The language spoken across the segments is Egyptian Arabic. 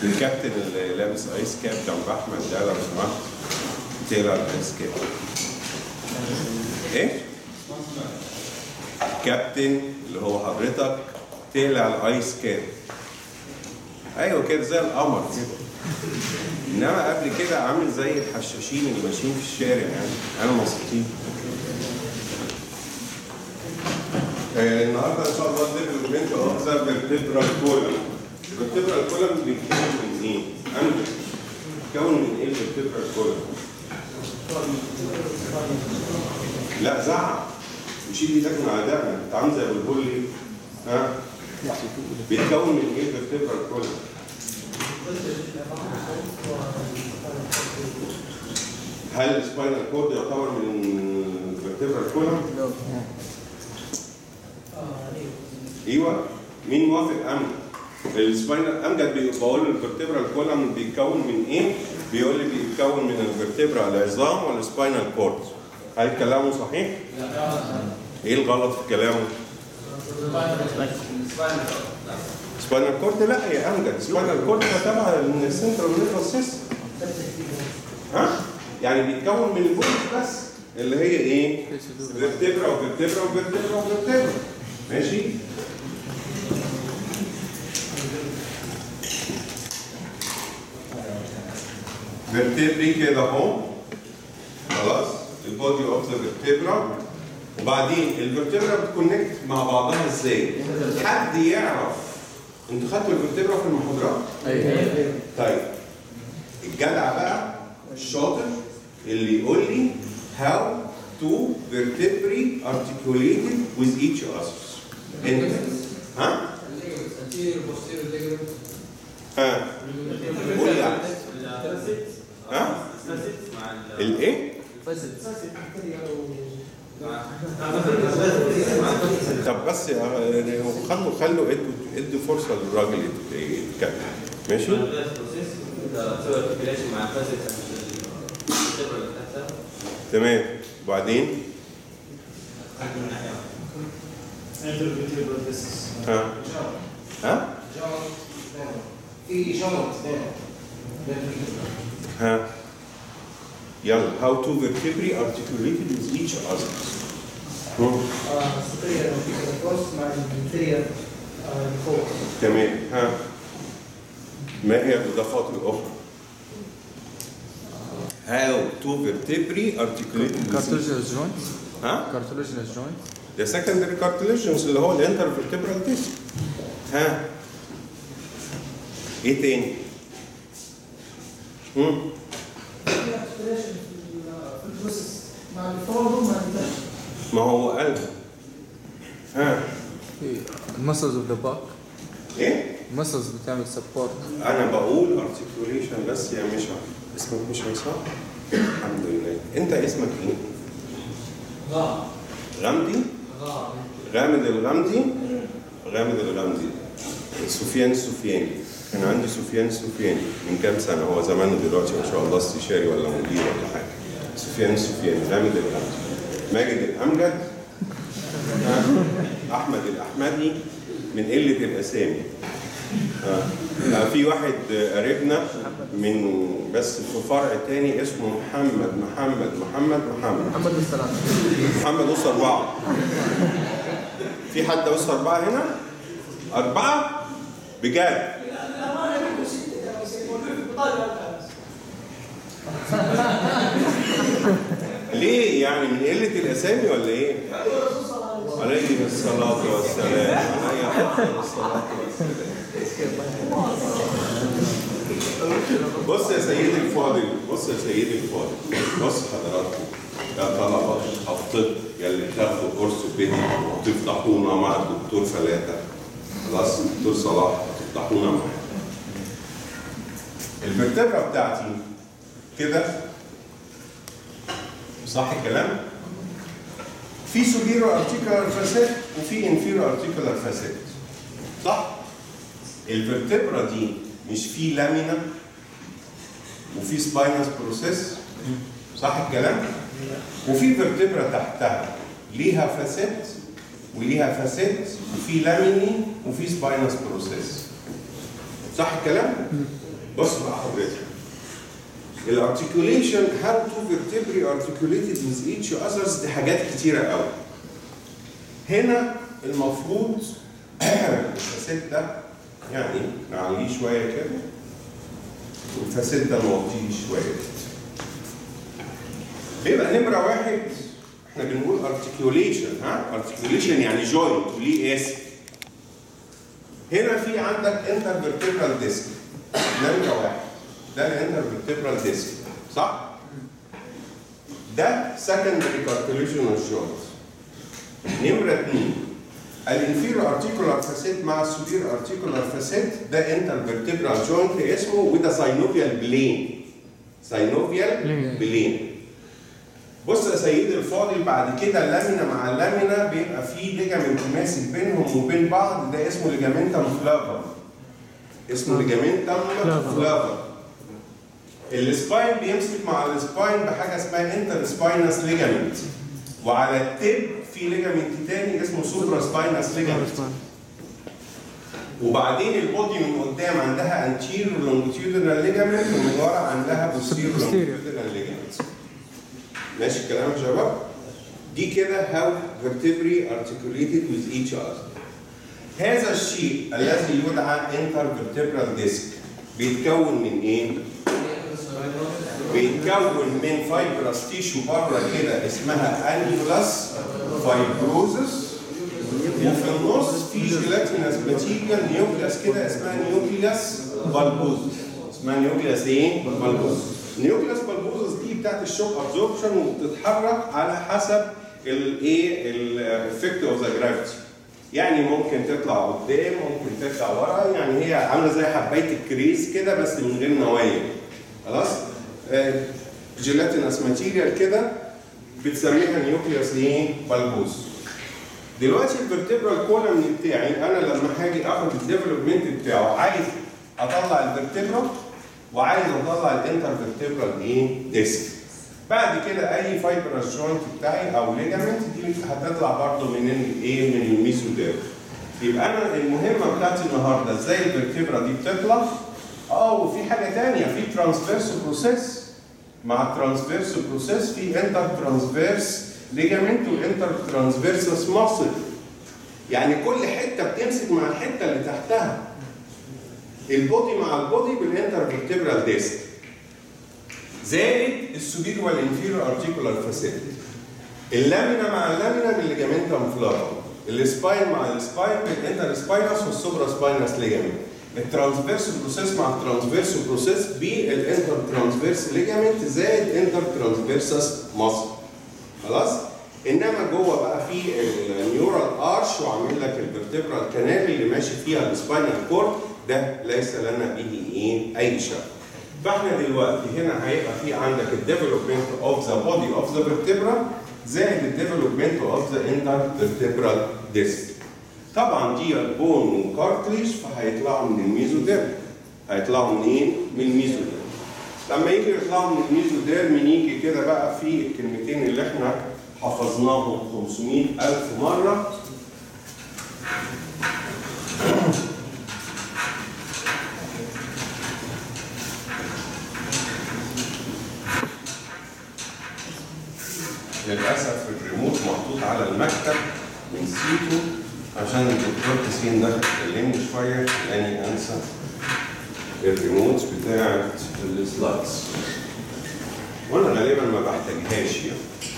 الكابتن اللي لابس ايس كاب جنب احمد ده لو سمحت تقلع الايس كاب ايه؟ كابتن اللي هو حضرتك تقلع الايس كاب ايوه كده زي القمر كده انما قبل كده عامل زي الحشاشين اللي ماشيين في الشارع يعني انا مسكين آه، النهارده ان شاء الله ديفلوبمنت اوف ذا فيرتبرال كولم الفيرتبرال كولم بيتكون من ايه؟ انجل بيتكون من ايه الفيرتبرال كولم؟ لا زعق وشيل ايدك من على دقنك انت عامل زي ابو الهولي ها؟ بيتكون من ايه الفيرتبرال كولم؟ هل السباينال كورد يعتبر من الفيرتبرال كولم؟ ايوه مين موافق امجد؟ السباينال امجد بي- بقول له الفيرتبرال كولم بيتكون من ايه؟ بيقول لي بيتكون من الفيرتبرا العظام والسباينال كورد هل كلامه صحيح؟ ايه الغلط في كلامه؟ سباينال كورد لا يا امجد سباينال كورد ده تبع السنترال نيرفس سيستم ها؟ يعني بيتكون من البولز بس اللي هي ايه؟ فيرتبرا وفيرتبرا وفيرتبرا وفيرتبرا ماشي؟ فيرتبري كده اهو خلاص البودي اوف ذا فيرتبرا وبعدين الفيرتبرا بتكونكت مع بعضها ازاي؟ حد يعرف انتوا خدتوا الفيرتبرا في المحاضرات؟ طيب الجدع بقى الشاطر اللي يقول لي how two vertebrae articulated with each other انت ها؟ ها قول لي يعني. ها؟ الايه؟ طب بس يعني خلوا خلوا ادوا ادوا فرصه للراجل يت- يتكلم ماشي؟ تمام وبعدين ها ها في جلط ها يلا how two vertebrae articulated with each other هم. سكرية كروس مع الانتريا فوق تمام ها ما هي الاضافات الاخرى how two vertebrae articulated with each كارتوجينس جوينت ها كارتوجينس جوينت ده secondary cartilaginous اللي هو الانترفيرتبرال ديسك ها ايه تاني؟ هم؟ في البروسيس مع الفورم مع الباك ما هو قلب ها في المسلز اوف ذا باك ايه؟ المسلز بتعمل سبورت انا بقول ارتكيوليشن بس يا مشعل اسمك مشعل صح؟ الحمد لله انت اسمك ايه؟ غا غامدي؟ غا غامد الغامدي؟ غامد الغامدي سفيان السفياني كان عندي سفيان السفياني من كام سنه هو زمانه دلوقتي ما شاء الله استشاري ولا مدير ولا حاجه سفيان السفياني غامد الغامدي ماجد الامجد ها؟ احمد الاحمدي من قله الاسامي آه. آه، في واحد آه، قريبنا من بس في فرع تاني اسمه محمد محمد محمد محمد محمد السلام محمد وصل أربعة في حد وصل أربعة هنا؟ أربعة؟ بجد ليه يعني من قلة الأسامي ولا إيه؟ عليه الصلاة والسلام عليه أفضل الصلاة والسلام بص يا سيدي الفاضل بص يا سيدي الفاضل بص حضراتكم يا طلبة الطب يا اللي بتاخدوا كورس بيتي وتفتحونا مع الدكتور فلاتة خلاص الدكتور صلاح تفتحونا معاه الفرتبرة بتاعتي كده صح الكلام؟ في سوبيرو ارتيكولار فاسيت وفي انفيرو ارتيكولار فاسيت صح؟ الفرتبرة دي مش في لامينا وفي سباينس بروسيس صح الكلام؟ وفي فيرتبرا تحتها ليها فاسيت وليها فاسيت وفي لاميني وفي سباينس بروسيس صح الكلام؟ بص بقى حضرتك الارتكوليشن how to vertebrae articulated with each others دي حاجات كتيرة قوي هنا المفروض الفاسيت ده يعني نعليه شوية كده والفاسيت ده نوطيه شوية كده بيبقى نمرة واحد احنا بنقول articulation ها articulation يعني joint وليه اسم هنا في عندك intervertebral disc نمرة واحد ده الانترفيرتبرال ديسك صح؟ ده secondary cartilaginous joint نمرة اثنين الانفيرو ارتيكولار فاسيت مع السوبير ارتيكولار فاسيت ده انترفيرتبرال جوينت اسمه وده ساينوفيال بلين ساينوفيال بلين بص يا سيدي الفاضل بعد كده اللامينا مع اللامينا بيبقى فيه ليجامنت ماسك بينهم وبين بعض ده اسمه ليجامنتم فلافر اسمه ليجامنتم فلافر السباين بيمسك مع السباين بحاجه اسمها انتر سباينس ليجامنت وعلى التب في ليجامنت تاني اسمه سوبرا سباينس ليجامنت وبعدين البودي من قدام عندها انتيريور لونجيتيودنال ليجامنت ومن ورا عندها بوستيريور Posterior. لونجيتيودنال ليجامنت ماشي الكلام يا شباب دي كده how vertebrae articulated with each other هذا الشيء الذي يدعى intervertebral disc بيتكون من ايه؟ بيتكون من فايبرس تيشو بره كده اسمها انيولاس فايبروزس وفي النص في جيلاتينس ماتيريال نيوكليس كده اسمها نيوكليس بالبوزس اسمها نيوكليس ايه؟ بالبوزس النيوكليس بالبوزس دي بتاعت الشوك ابزوربشن وبتتحرك على حسب الايه الافكت اوف ذا جرافيتي يعني ممكن تطلع قدام ممكن تطلع ورا يعني هي عامله زي حبايه الكريز كده بس من غير نوايا خلاص آه، جيلاتينس ماتيريال كده بتسميها نيوكليوس ايه بالبوز دلوقتي الفرتبرال كولم بتاعي انا لما هاجي اخد الديفلوبمنت بتاعه عايز اطلع الفرتبرال وعايز اطلع الانترفرتبرال ايه ديسك بعد كده اي فايبرس جوينت بتاعي او ليجامنت دي هتطلع برضه من الايه من الميزوديرم يبقى انا المهمه بتاعتي النهارده ازاي الفرتبرا دي بتطلع اه وفي حاجه ثانيه في ترانسفيرس بروسيس مع الترانسفيرس بروسيس في انتر ترانسفيرس ليجامنت وانتر ترانسفيرسس ماسل يعني كل حته بتمسك مع الحته اللي تحتها البودي مع البودي بالانتر فيرتبرال ديسك زائد السوبير والانفيرو ارتيكولار فاسيت اللامينا مع اللامينا بالليجامنتم فلارا السباين مع السباين بالانتر سباينس والسوبرا سباينس ليجامنت الترانسفيرس بروسيس مع الترانسفيرس بروسيس بالانتر ترانسفيرس ليجامنت زائد انتر ترانسفيرسس ماسل خلاص انما جوه بقى في النيورال ارش وعامل لك الفرتبرال كانال اللي ماشي فيها السباينال كورد ده ليس لنا به ايه اي شك فاحنا دلوقتي هنا هيبقى في عندك الديفلوبمنت اوف ذا بودي اوف ذا فيرتبرا زائد الديفلوبمنت اوف ذا انتر فيرتبرال ديسك طبعا دي البون وكارتليج فهيطلعوا من الميزوديرم هيطلعوا منين؟ من الميزوديرم لما يجي يطلعوا من الميزوديرم نيجي كده بقى في الكلمتين اللي احنا حفظناهم 500 ألف مرة للأسف الريموت محطوط على المكتب ونسيته عشان الدكتور حسين ده كلمني شوية خلاني أنسى الريموت بتاعت السلايدز وأنا غالبا ما بحتاجهاش يعني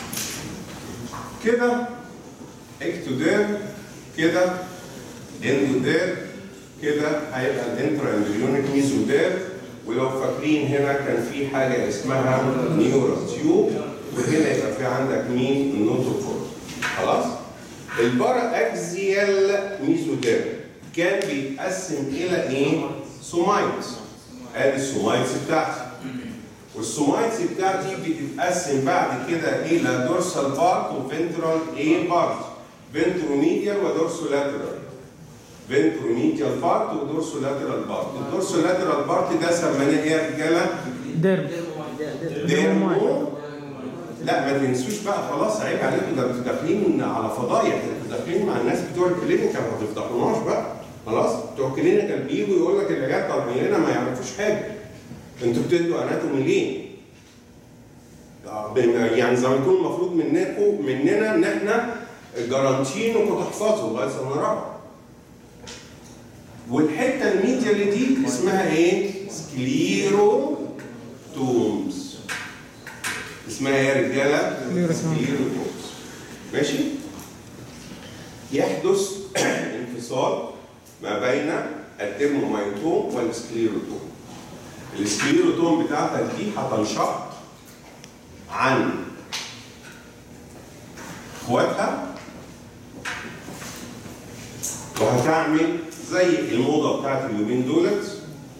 كده اكتودير كده اندودير كده هيبقى الانترا امبريونيك ميزودير ولو فاكرين هنا كان في حاجه اسمها نيورال تيوب وهنا يبقى في عندك مين النوتوكور خلاص البارا اكزيال ميزودير كان بيتقسم الى ايه سومايتس ادي السومايتس بتاعتي والسومايتس بتاعتي بتتقسم بعد كده الى دورسال بارت وفنترال ايه بارت فنتروميديال ودورسولاترال فنتروميديال بارت ودورسولاترال بارت الدورسولاترال بارت ده سميناه ايه يا رجاله؟ درب ديرمو لا ما تنسوش بقى خلاص عيب عليكم ده انتوا داخلين على فضايح انتوا داخلين مع الناس بتوع الكلينيكال ما تفتحوناش بقى خلاص بتوع الكلينيكال بيجوا يقول لك اللي جت طالعين لنا ما يعرفوش حاجه انتوا بتدوا اناتومي ليه؟ آه، بن- يعني زي ما يكون المفروض منكم مننا ان احنا جارانتين انكم تحفظوا لغايه سنه رابعه. والحته الميديا اللي دي اسمها ايه؟ سكليروتومز. اسمها ايه يا رجاله؟ سكليروتومز. ماشي؟ يحدث انفصال ما بين الديرمومايتوم والسكليروتوم. السكليروتوم بتاعتك دي هتنشق عن اخواتها وهتعمل زي الموضه بتاعت اليومين دولت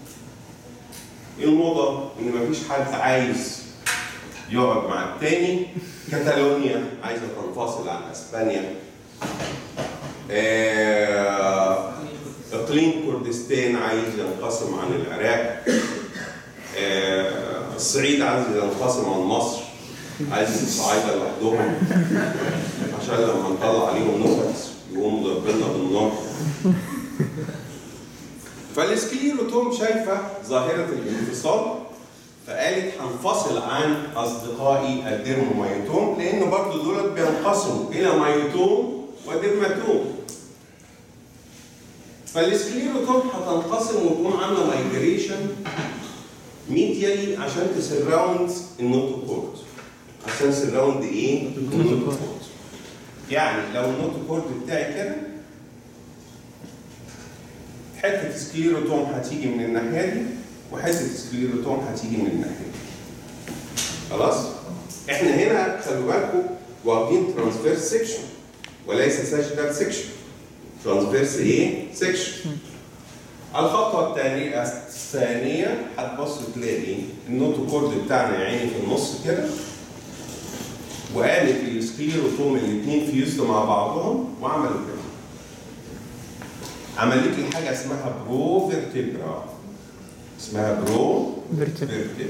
الموضه ان مفيش حد عايز يقعد مع التاني كاتالونيا عايزه تنفصل عن اسبانيا آه، اقليم كردستان عايز ينقسم عن العراق آه، الصعيد عايز ينقسم عن مصر عايز الصعايده لوحدهم عشان لما نطلع عليهم نكت يقوموا ضربنا بالنار فالسكليروتوم شايفه ظاهره الانفصال فقالت هنفصل عن اصدقائي الديرمومايتوم لان برضه دول بينقسموا الى مايتوم وديرماتوم فالسكليروتوم هتنقسم وتقوم عامله مايجريشن ميديالي عشان تسراوند النوتوكورد عشان سراوند ايه؟ النوتوكورد يعني لو النوتوكورد بتاعي كده حته سكليروتوم هتيجي من الناحيه دي وحته سكليروتوم هتيجي من الناحيه دي خلاص؟ احنا هنا خلوا بالكم واخدين ترانسفيرس سيكشن وليس ساجيتال سيكشن ترانسفيرس ايه؟ سيكشن الخطوة الثانية الثانية هتبص تلاقي النوتوكورد بتاعنا يا عيني في النص كده وقامت السكليروتوم الاثنين فيوزد مع بعضهم وعملوا كده. عملت لي حاجة اسمها برو فيرتبرا. اسمها برو فيرتبرا. فيرتبرا.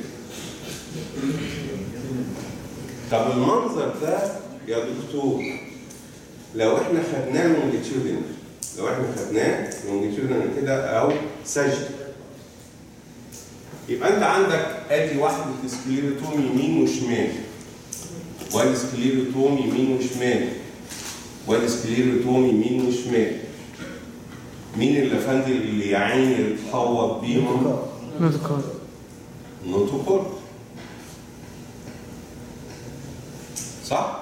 طب المنظر ده يا دكتور لو احنا خدناه لونجيتيودنال لو احنا خدناه لونجيتيودنال كده او سجد يبقى انت عندك ادي واحده سكليروتوم يمين وشمال وادي سكليروتوم يمين وشمال وادي سكليروتوم يمين وشمال مين اللي فندي اللي يا عيني اتحوط بيهم؟ نوتوكورد نوتوكورد صح؟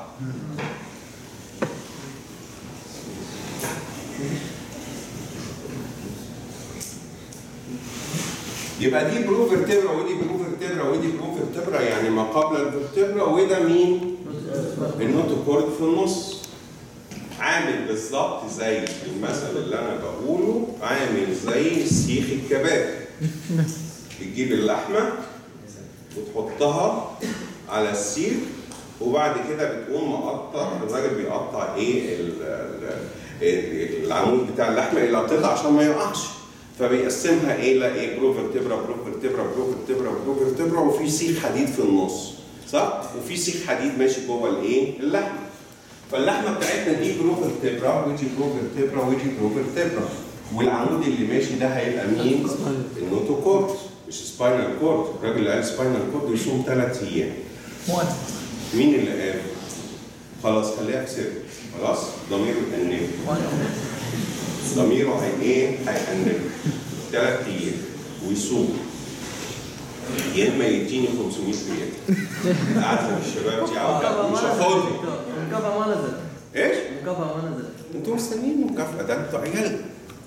يبقى دي برو فيرتبرا ودي برو فيرتبرا ودي برو فيرتبرا يعني ما قبل الفيرتبرا وده مين؟ النوتوكورد في النص عامل بالظبط زي المثل اللي انا بقوله عامل زي سيخ الكباب بتجيب اللحمه وتحطها على السيخ وبعد كده بتقوم مقطع الراجل بيقطع ايه ال- ال- ال- العمود بتاع اللحمه الى قطع عشان ما يقعش فبيقسمها ايه لا ايه برو فيرتبرا برو فيرتبرا برو فيرتبرا برو فيرتبرا وفي سيخ حديد في النص صح؟ وفي سيخ حديد ماشي جوه الايه؟ اللحمه فاللحمه بتاعتنا دي برو فيرتبرا ودي برو فيرتبرا ودي برو فيرتبرا والعمود اللي ماشي ده هيبقى مين؟ النوتوكورد مش سباينال كورد الراجل اللي قال سباينال كورد يصوم ثلاث ايام مؤنث مين اللي قال؟ خلاص خليها في سر خلاص ضميره يأنبه ضميره هي ايه؟ هيأنبه ثلاث ايام ويصوم يا اما يديني 500 ريال عارفه الشباب دي عاوزة مش فاضي المكافأة ما نزل ايش؟ المكافأة ما نزل انتوا مستنيين مكافأة ده انتوا عيال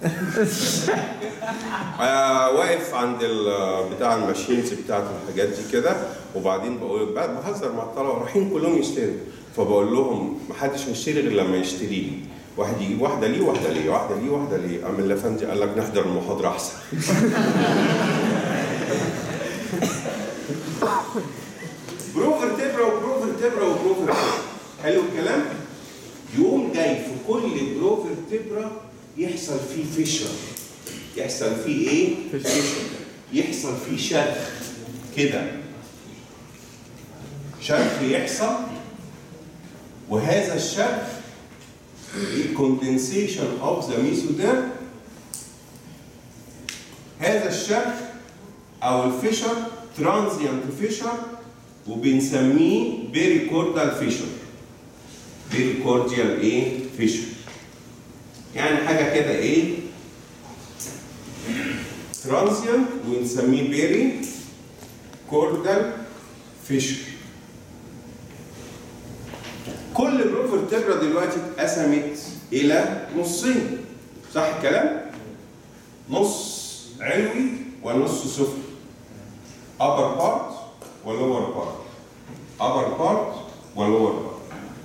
آه واقف عند ال- بتاع الماشينز بتاعت الحاجات دي كده وبعدين بقول بعد بهزر مع الطلبه رايحين كلهم يشتروا فبقول لهم ما حدش هيشتري غير لما يشتري لي واحد يجيب واحده ليه واحده ليه واحده ليه واحده ليه قام الافندي قال لك نحضر المحاضره احسن برو فيرتبرا وبرو فيرتبرا وبرو فيرتبرا حلو الكلام؟ يقوم جاي في كل برو فيرتبرا يحصل فيه فيشر يحصل فيه ايه؟ فيشر يحصل فيه شرخ كده شرخ يحصل وهذا الشرخ الكوندنسيشن اوف ذا ميسوديرم هذا الشرخ او الفيشر ترانزيانت فيشر وبنسميه بيريكوردال فيشر بيريكورديال ايه فيشر يعني حاجه كده ايه ترانزيانت ونسميه بيري كوردال فيشر كل بروفرتبرا دلوقتي اتقسمت الى نصين صح الكلام نص علوي ونص سفلي upper part و lower part upper part و lower part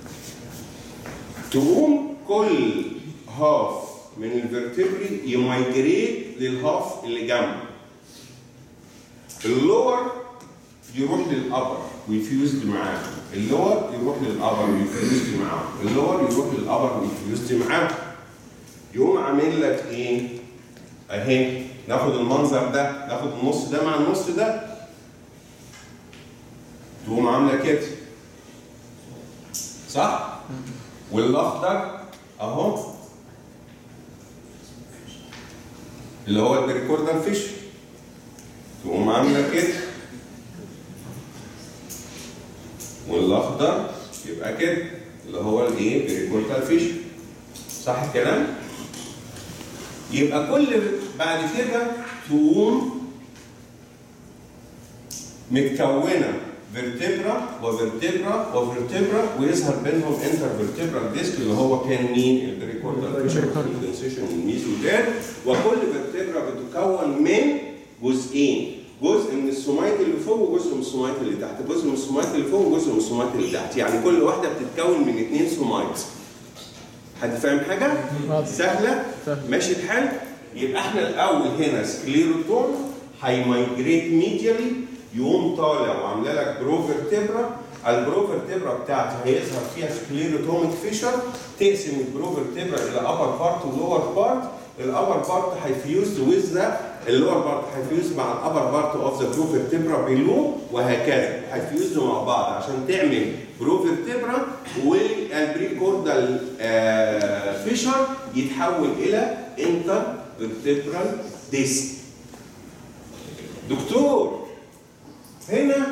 تقوم كل هاف من الفرتبري يمايجريت للهاف اللي جنبه اللور يروح للابر ويفيوزد معاه اللور يروح للابر ويفيوزد معاه اللور يروح للابر ويفيوزد معاه يقوم عامل لك ايه اهي ناخد المنظر ده ناخد النص ده مع النص ده تقوم عامله كده صح والاخضر اهو اللي هو البريكوردال فيش تقوم عامله كده والاخضر يبقى كده اللي هو الايه بريكوردال فيش صح الكلام يبقى كل بعد كده تقوم متكونه فيرتبرا وفيرتبرا وفيرتبرا ويظهر بينهم انتر فيرتبرال ديسك اللي هو كان مين البريكوردال فيشر كوندنسيشن الميزودير وكل فيرتبرا بتتكون من جزئين جزء من السومايت اللي فوق وجزء من السومايت اللي تحت جزء من السومايت اللي فوق وجزء من السومايت اللي تحت يعني كل واحده بتتكون من اثنين سومايت حد فاهم حاجه سهله ماشي الحال يبقى احنا الاول هنا سكليروتون هيمايجريت ميديالي يقوم طالع وعامله لك بروفرتبرا البروفرتبرا بتاعتي هيظهر فيها سكليروتوميك فيشر تقسم البروفرتبرا الى ابر بارت ولور بارت الابر بارت هيفيوز ويز ذا اللور بارت هيفيوز مع الابر بارت اوف ذا بروفرتبرا بيلو وهكذا هيفيوزوا مع بعض عشان تعمل بروفرتبرا والبريكوردال فيشر يتحول الى انتر فيرتبرال ديسك دكتور هنا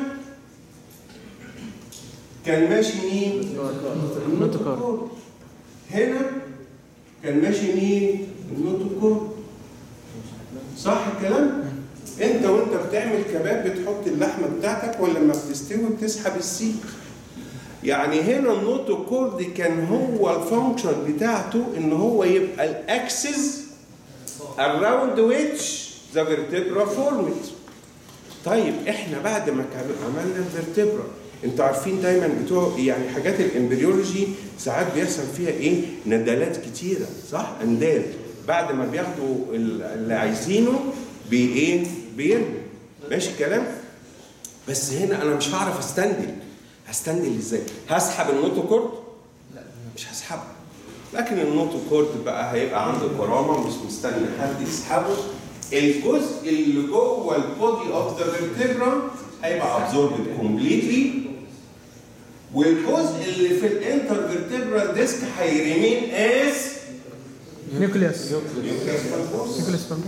كان ماشي مين؟ النوتوكور هنا كان ماشي مين؟ النوتوكور صح الكلام؟ انت وانت بتعمل كباب بتحط اللحمه بتاعتك ولا لما بتستوي بتسحب السيخ يعني هنا النوتو كورد كان هو الفانكشن بتاعته ان هو يبقى الاكسس around which the vertebra formed طيب احنا بعد ما كان عملنا الفرتبرا انتوا عارفين دايما بتوع يعني حاجات الامبريولوجي ساعات بيحصل فيها ايه ندالات كتيره صح اندال بعد ما بياخدوا اللي عايزينه بايه بيرموا ماشي الكلام بس هنا انا مش هعرف استندل هستندل ازاي هسحب النوتو كورد لا مش هسحبه لكن النوتو كورد بقى هيبقى عنده كرامه مش مستني حد يسحبه الجزء اللي جوه البودي اوف ذا فيرتبرا هيبقى ابزوربد كومبليتلي والجزء اللي في الانتر فيرتبرال ديسك هيريمين از نيوكليوس نيوكليس بالبوس نيوكليوس بالبوس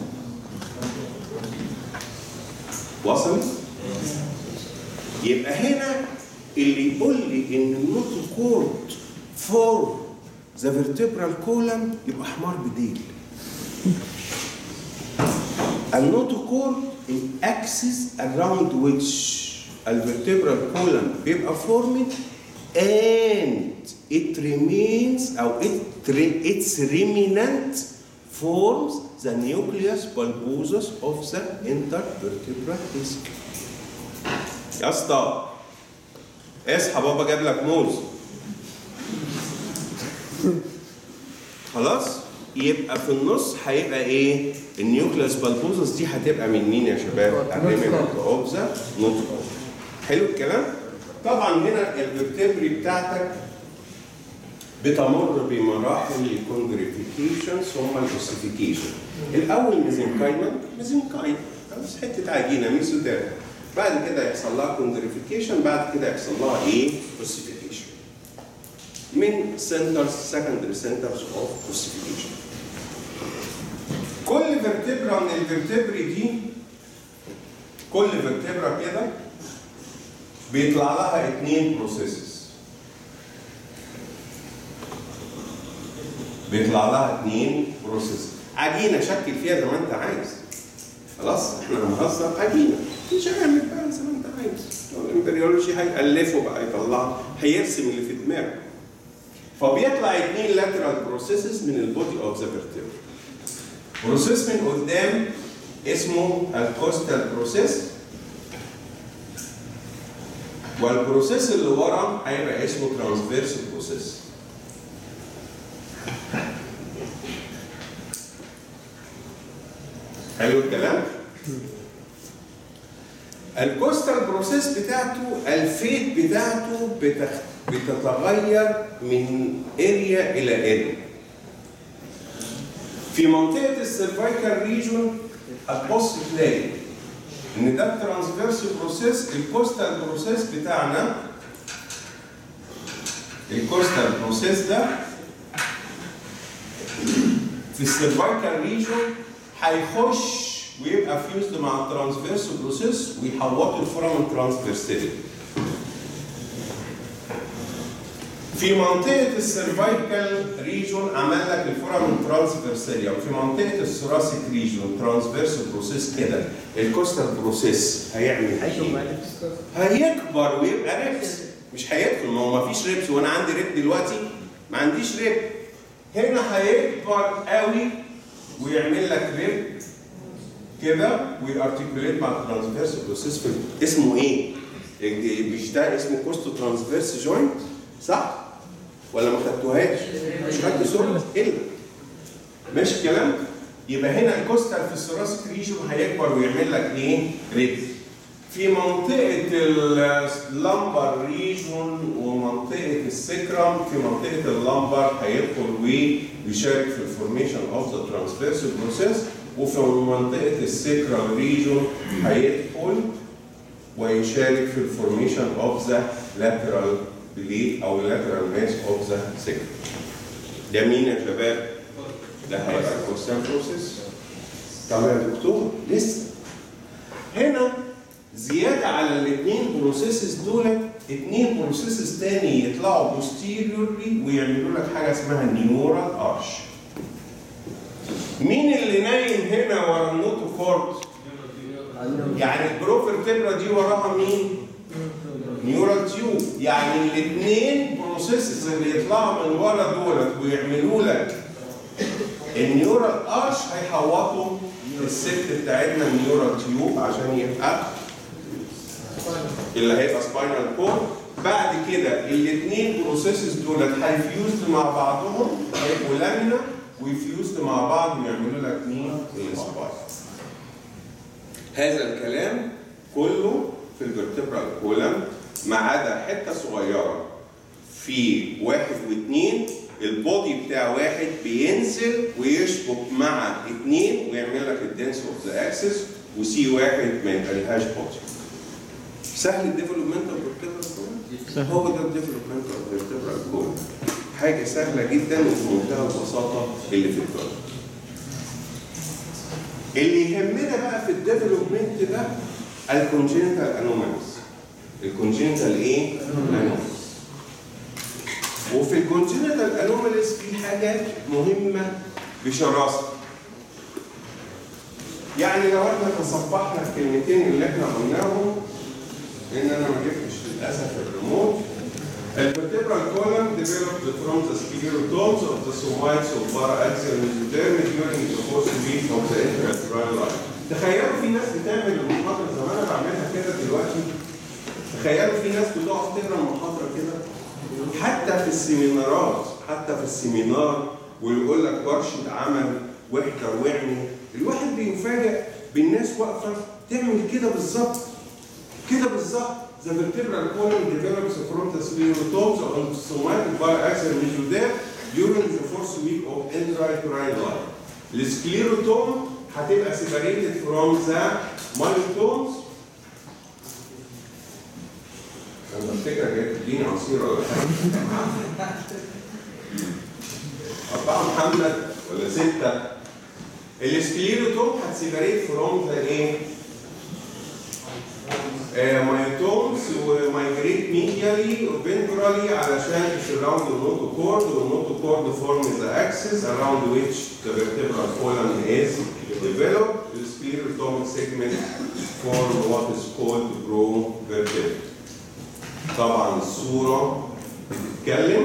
وصلت؟ يبقى هنا اللي يقول لي ان النوتوكورد فور ذا فيرتبرال كولم يبقى حمار بديل النوتوكورد الاكسس around which الفيرتبرال كولم بيبقى formed and it remains او it re- its remnant forms the nucleus bulbosus of the intervertebral disc يا اسطى اصحى بابا جاب لك موز خلاص يبقى في النص هيبقى ايه النيوكليوس بالبوزس دي هتبقى من مين يا شباب الريمنت اوف ذا نوت حلو الكلام طبعا هنا الفرتبري بتاعتك بتمر بمراحل الكونجريفيكيشن ثم الاوسيفيكيشن الاول ميزنكايما ميزنكايما خلاص حته عجينه ميزوديرم بعد كده يحصل لها كونجريفيكيشن بعد كده يحصل لها ايه اوسيفيكيشن من سنترز سكندري سنترز اوف اوسيفيكيشن كل فيرتبرا من الفيرتبري دي كل فيرتبرا كده بيطلع لها اتنين بروسيسز بيطلع لها اتنين بروسيس عجينه شكل فيها زي ما انت عايز خلاص احنا هنهزر عجينه مش هنعمل بقى زي ما انت عايز الامبريولوجي هيألفه بقى يطلع هيرسم اللي في دماغه فبيطلع اتنين لاترال بروسيسز من البودي اوف ذا فيرتبرا بروسيس من قدام اسمه الكوستال بروسيس والبروسيس اللي ورا هيبقى اسمه ترانسفيرس بروسيس حلو الكلام؟ الكوستال بروسيس بتاعته الفيت بتاعته بتخ... بتتغير من اريا الى اريا في منطقه السيرفايكال ريجون هتبص تلاقي ان ده الترانسفيرس بروسيس الكوستال بروسيس بتاعنا الكوستال بروسيس ده في السيرفايكال ريجون هيخش ويبقى فيوزد مع الترانسفيرس بروسيس ويحوطوا الفورامين ترانسفيرسيلي في منطقة السيرفايكال ريجون عمل لك الفورامين ترانسفيرسيليا وفي منطقة الثوراسيك ريجون ترانسفيرس بروسيس كده الكوستال بروسيس هيعمل هيشوف ايه؟ معاك هيكبر ويبقى ريبس مش هيدخل ما هو ما فيش ريبس وانا عندي ريب دلوقتي ما عنديش ريب هنا هيكبر قوي ويعمل لك ريب كده ويارتكوليت مع الترانسفيرس بروسيس في اسمه ايه؟ مش ده اسمه كوستو ترانسفيرس جوينت صح؟ ولا ما خدتوهاش؟ مش خدت صورة الا ماشي الكلام؟ يبقى هنا الكوستال في الثوراسيك ريجون هيكبر ويعمل لك ايه؟ ريب في منطقة اللمبر ريجون ومنطقة السكرم في منطقة اللمبر هيدخل ويشارك في الفورميشن اوف ذا ترانسفيرس بروسيس وفي منطقة السكرم ريجون هيدخل ويشارك في الفورميشن اوف ذا لاترال بليد او لاترال ماس اوف ذا سكرم ده مين يا شباب؟ ده هيبقى الكوستال بروسيس طب يا دكتور لسه هنا زياده على الاثنين بروسيسز دول اثنين بروسيسز تاني يطلعوا بوستيريورلي ويعملوا لك حاجه اسمها نيورال ارش مين اللي نايم هنا ورا النوتوكورد؟ يعني البروفرتبرا دي وراها مين؟ نيورال تيوب يعني الاثنين بروسيسز اللي يطلعوا من ورا دولت ويعملوا لك النيورال ارش هيحوطوا الست بتاعتنا النيورال تيوب عشان يبقى اللي هيبقى سباينال كورد بعد كده الاثنين بروسيسز دول هيفيوزد مع بعضهم هيبقوا لامينا ويفيوزد مع بعض ويعملوا لك مين؟ السباين. هذا الكلام كله في الفرتبرال كولم ما عدا حته صغيره في واحد واثنين البودي بتاع واحد بينزل ويشبك مع اثنين ويعمل لك الدنس اوف ذا اكسس وسي واحد ما يبقالهاش بودي. سهل الديفلوبمنت اوف الفرتبرال هو ده الديفلوبمنت اوف الفرتبرال كولم. حاجه سهله جدا وفي منتهى البساطه اللي في الدنيا. اللي يهمنا بقى في الديفلوبمنت ده الكونجينيتال انوماليز. الكونجينيتال ايه؟ انوماليز. وفي الكونجينيتال انوماليز في حاجات مهمه بشراسه. يعني لو احنا تصبحنا الكلمتين اللي احنا قلناهم لان انا ما جبتش للاسف الريموت الvertebral column developed from the sclerotomes of the somites of paraaxial mesoderm during the first week of the intraocular life. تخيلوا في ناس بتعمل المحاضرة زي ما انا بعملها كده دلوقتي تخيلوا في ناس بتقف تقرا المحاضرة كده حتى في السيمينارات حتى في السيمينار ويقول لك ورشة عمل واحضر واعمل الواحد بيفاجئ بالناس واقفة تعمل كده بالظبط كده بالظبط The vertebral column develops from the sclerotomes on the somatic biaxial mesoderm during the first week of intraocular life. السكليروتوم هتبقى separated from the myotomes انا بفتكر جاي تديني عصير ولا حاجه أربعة محمد ولا ستة السكليروتوم هتسيبريت فروم ذا ايه؟ مايتومز ومايجريت ميديالي وفنترالي علشان تسراوند النوتو كورد والنوتو كورد فورم ذا اكسس around which the vertebral column is developed. The sclerotomic segment form what is called bro vertebra. طبعا الصورة بتتكلم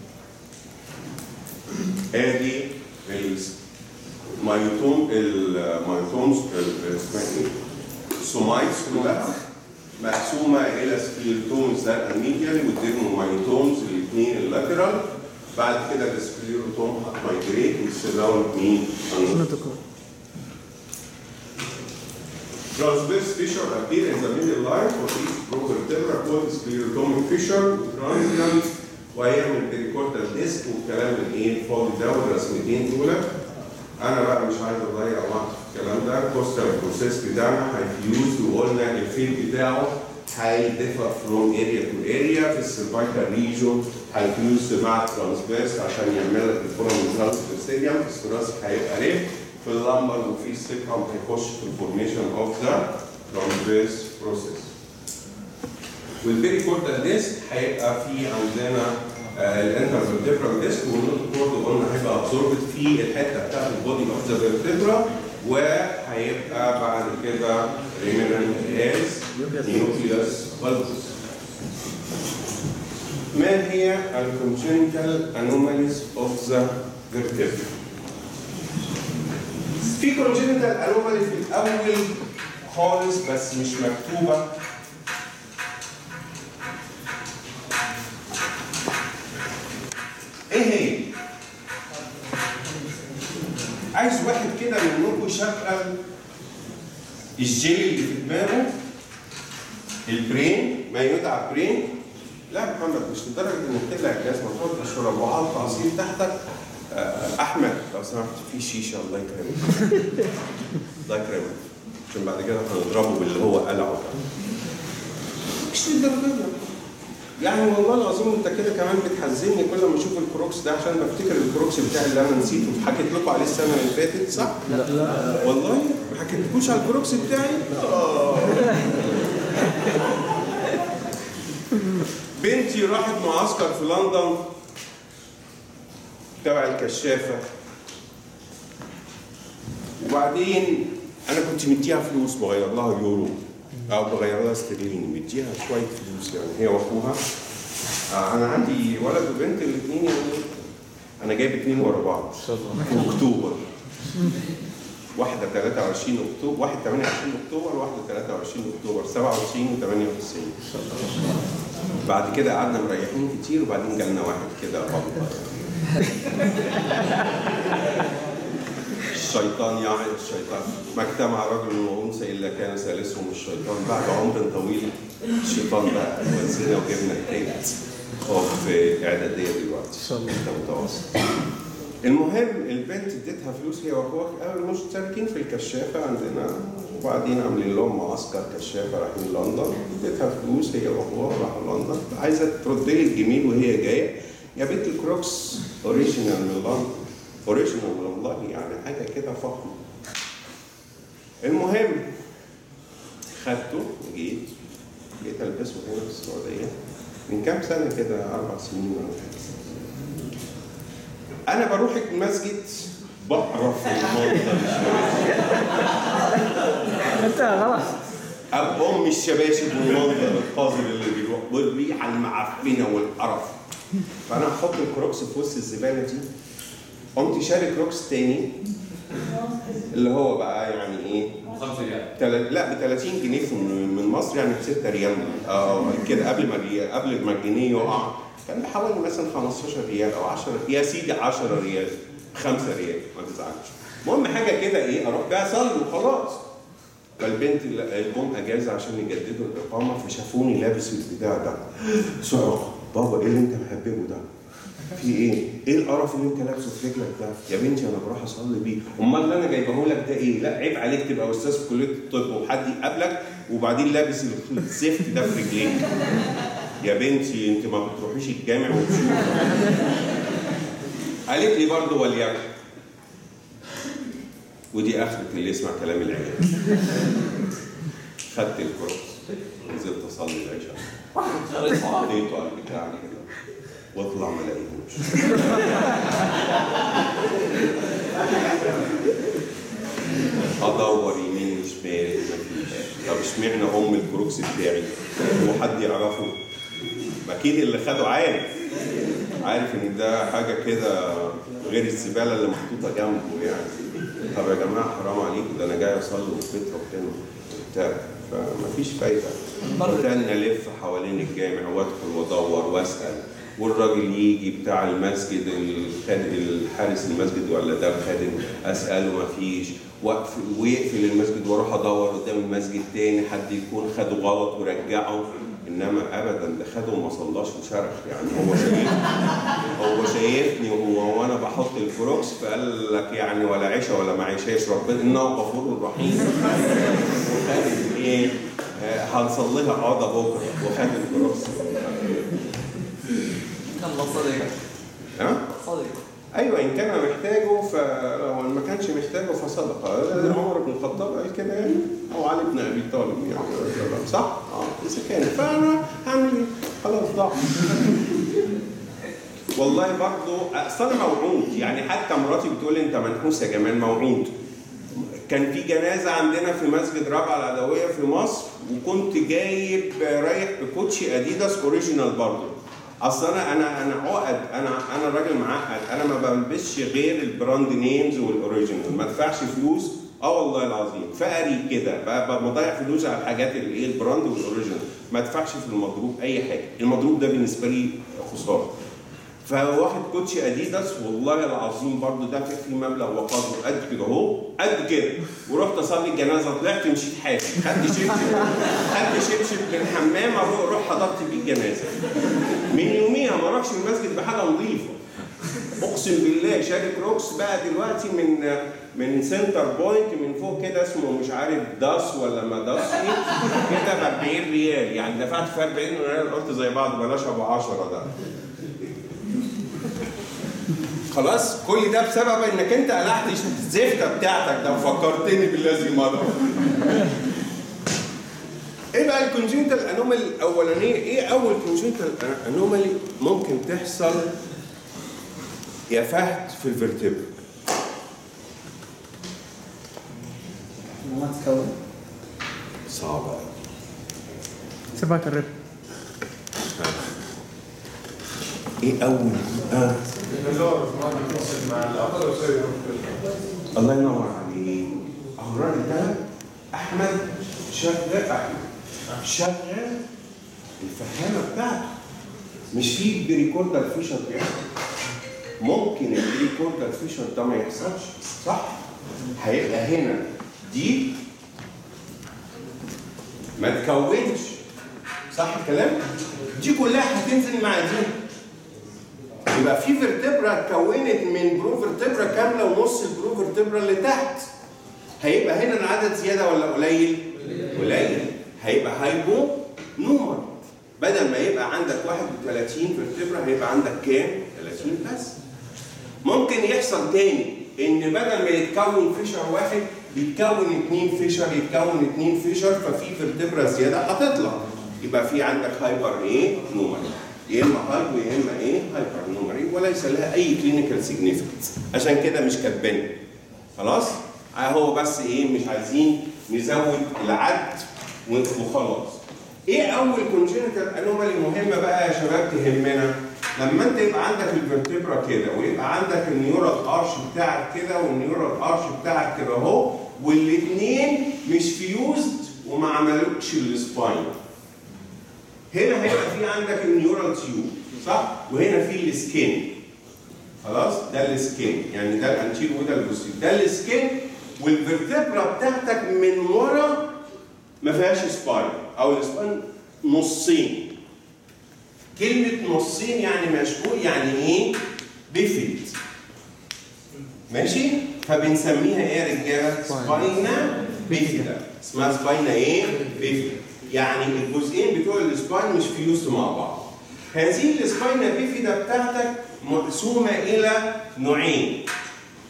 ادي المايوتوم المايوتومز ال- اسمها ايه؟ السومايتس كلها مقسومه الى سكليروتومز ده الميديال والديرمومايوتومز الاثنين اللاترال بعد كده السكليروتوم هتمايجريت وتسراوند مين؟ نوتوكور Transverse fissure appear in the middle line for each provertebra called sclerotomic fissure transient وهيعمل pericordal disc والكلام الايه الفاضي ده والرسمتين دول انا بقى مش عايز اضيع وقت في الكلام ده الكوستال بروسيس بتاعنا هيفيوز وقلنا الفيل بتاعه هيديفر فروم اريا تو اريا في السيرفايكال ريجون هيفيوز مع الترانسفيرس عشان يعمل لك الفورم ترانسفيرسيريم في الثوراسيك هيبقى ريف في اللمبر وفي السيكرم هيخش في الفورميشن اوف ذا ترانسفيرس بروسيس والبيريكوردال ديسك هيبقى في عندنا الانترفيرتبرال ديسك والنوت قلنا هيبقى ابزوربت في الحته بتاعت البودي اوف ذا فيرتبرا وهيبقى بعد كده ريميننت از نيوكليوس بالبوس ما هي الكونجنتال انوماليز اوف ذا فيرتبرا في كونجنتال انومالي في الاول خالص بس مش مكتوبه ايه هي؟ عايز واحد كده منكم يشغل الجيل اللي في دماغه البرين ما يدعى برين لا يا محمد مش لدرجه انك تقلع الجزمه تقعد تشرب وحاطط عصير تحتك آه، احمد لو سمحت في شيشه الله يكرمك الله يكرمك عشان بعد كده هنضربه باللي هو قلعه ده مش للدرجه دي يعني والله العظيم انت كده كمان بتحزني كل ما اشوف الكروكس ده عشان بفتكر الكروكس بتاعي اللي انا نسيته حكيت لكم عليه السنه اللي فاتت صح؟ لا لا والله ما حكيتلكوش على الكروكس بتاعي؟ آه. بنتي راحت معسكر في لندن تبع الكشافه وبعدين انا كنت مديها فلوس بغير لها يورو او بغير لها استرليني مديها شويه فلوس يعني هي واخوها آه انا عندي ولد وبنت الاثنين يعني انا جايب اثنين ورا بعض ان شاء الله في اكتوبر واحده 23 اكتوبر واحد 28 اكتوبر واحده 23 اكتوبر 97 و 98 بعد كده قعدنا مريحين كتير وبعدين جالنا واحد كده بابا الشيطان يعمل الشيطان ما اجتمع رجل وانثى الا كان ثالثهم الشيطان بعد عمر طويل الشيطان بقى وزنا وجبنا التالت هو في اعداديه دلوقتي ان شاء الله انت متواصل المهم البنت اديتها فلوس هي واخوها قالوا مشتركين في الكشافه عندنا وبعدين عاملين لهم معسكر كشافه رايحين لندن اديتها فلوس هي واخوها راحوا لندن عايزه ترد لي الجميل وهي جايه يا بنت الكروكس اوريجينال من لندن اوريجينال والله يعني حاجه كده فخمه المهم خدته وجيت جيت البسه هنا في السعوديه من كام سنه كده اربع سنين ولا حاجه انا بروح المسجد بقرف من المنظر انت خلاص اب ام الشباشب والمنظر القذر اللي بيروح والريحه المعفنه والقرف فانا احط الكروكس في وسط الزباله دي قمت شاري كروكس تاني اللي هو بقى يعني ايه خمسة ريال تل... لا ب 30 جنيه في- من مصر يعني ب 6 ريال اه كده قبل ما الريال قبل ما الجنيه يقع كان بحوالي مثلا 15 ريال او 10 يا سيدي 10 ريال 5 ريال ما تزعلش المهم حاجه كده ايه اروح بيها اصلي وخلاص فالبنت الجم اجازه عشان يجددوا الاقامه فشافوني لابس البتاع ده صعق بابا ايه اللي انت محببه ده؟ في ايه؟ ايه القرف اللي انت لابسه في رجلك ده؟ يا بنتي انا بروح اصلي بيه، امال اللي انا جايبه لك ده ايه؟ لا عيب عليك تبقى استاذ في كليه الطب وحد يقابلك وبعدين لابس الزفت ده في رجليك. يا بنتي انت ما بتروحيش الجامع وتشوفي. قالت لي برضه وليكن ودي اخرة اللي يسمع كلام العيال. خدت الكروس نزلت اصلي العشاء لقيته على البتاع كده واطلع ما الاقيهوش ادور يمين وشمال مفيش طب اشمعنى ام الكروكس بتاعي هو حد يعرفه ما اكيد اللي خده عارف عارف ان ده حاجه كده غير الزباله اللي محطوطه جنبه يعني طب يا جماعه حرام عليكم ده انا جاي اصلي وفي بيت ربنا وبتاع فمفيش فايده كان نلف حوالين الجامع وادخل وادور واسال والراجل يجي بتاع المسجد الخادم الحارس المسجد ولا ده الخادم اساله مفيش واقف- ويقفل المسجد واروح ادور قدام المسجد تاني حد يكون خده غلط ورجعه انما ابدا ده خده وما صلاش وشرخ يعني هو شايف هو شايفني وهو وانا بحط الكروكس فقال لك يعني ولا عيشه ولا ما عيشاش ربنا انه غفور رحيم وخد ايه آه، هنصليها عاده بكره وخد الكروكس الله صدق ها صدق ايوه ان كان محتاجه فهو ما كانش محتاجه فصدق عمر بن الخطاب قال كده يعني او علي بن ابي طالب يعني رضي الله عنه. صح؟ اه اذا كان فانا هعمل ايه؟ خلاص ضاع والله برضه اصل انا موعود يعني حتى مراتي بتقول لي انت منحوس يا جمال موعود كان في جنازه عندنا في مسجد رابعه العدويه في مصر وكنت جايب رايح بكوتشي اديداس اوريجينال برضه اصل انا انا انا عقد انا انا راجل معقد انا ما بلبسش غير البراند نيمز والاوريجينال ما ادفعش فلوس اه والله العظيم فقري كده ب- ب- بضيع فلوس على الحاجات اللي ايه البراند والاوريجينال ما ادفعش في المضروب اي حاجه المضروب ده بالنسبه لي خساره فواخد كوتشي اديداس والله العظيم برضه دافع فيه مبلغ وقدره قد كده اهو قد كده ورحت اصلي الجنازه طلعت مشيت حافي خدت شبشب خدت شبشب من الحمام اروح اروح حضرت بيه الجنازه من يوميها ما اروحش المسجد بحاجه نظيفه اقسم بالله شاري كروكس بقى دلوقتي من من سنتر بوينت من فوق كده اسمه مش عارف داس ولا ما داس ايه كده ب 40 ريال يعني دفعت في 40 ريال قلت زي بعض بلاش ابو 10 ده خلاص كل ده بسبب انك انت قلعت الزفته بتاعتك ده وفكرتني بالذي مضى ايه بقى الكونجنتال انومالي الاولانيه ايه اول كونجنتال انومالي ممكن تحصل يا فهد في الفرتبر ما تكون صعبه قوي سباك الرب ايه اول آه. اللور ما بيتصل مع الأخر ويسوي الله ينور عليك اهو الراجل ده احمد شغال احمد شغال الفهامه بتاعته مش في بريكوردر فيشر بيحصل ممكن البريكوردر فيشر ده ما يحصلش صح هيبقى هنا دي ما تكونش صح الكلام دي كلها هتنزل مع دي يبقى في فيرتبرا اتكونت من برو فيرتبرا كامله ونص البرو فيرتبرا اللي تحت هيبقى هنا العدد زياده ولا قليل؟ قليل هيبقى هايبو نومر بدل ما يبقى عندك 31 فيرتبرا هيبقى عندك كام؟ 30 بس ممكن يحصل تاني ان بدل ما يتكون فيشر واحد يتكون اثنين فيشر يتكون اثنين فيشر ففي فيرتبرا زياده هتطلع يبقى في عندك هايبر ايه نومري يا اما هايبو يا اما ايه هايبر نومري وليس لها اي كلينيكال سيجنيفيكانس عشان كده مش كاتبينها خلاص آه هو بس ايه مش عايزين نزود العد وخلاص ايه اول كونجنتال انومالي مهمه بقى يا شباب تهمنا لما انت يبقى عندك الفرتبرا كده ويبقى عندك النيورال ارش بتاعك كده والنيورال ارش بتاعك كده اهو والاثنين مش فيوزد وما عملوش السباين هنا هيبقى في عندك النيورال تيوب صح وهنا في السكين خلاص ده السكين يعني ده الانتير وده البوستير ده السكين والفرتبرا بتاعتك من ورا ما فيهاش سباين او السباين نصين كلمة نصين يعني مشبوك يعني ايه؟ بيفيد ماشي؟ فبنسميها ايه يا رجاله؟ سباينا بيفيدا اسمها سباينا ايه؟ بيفيدا يعني الجزئين بتوع السباين مش فيوزد مع بعض هذه السباينا بيفيدا بتاعتك مقسومة إلى نوعين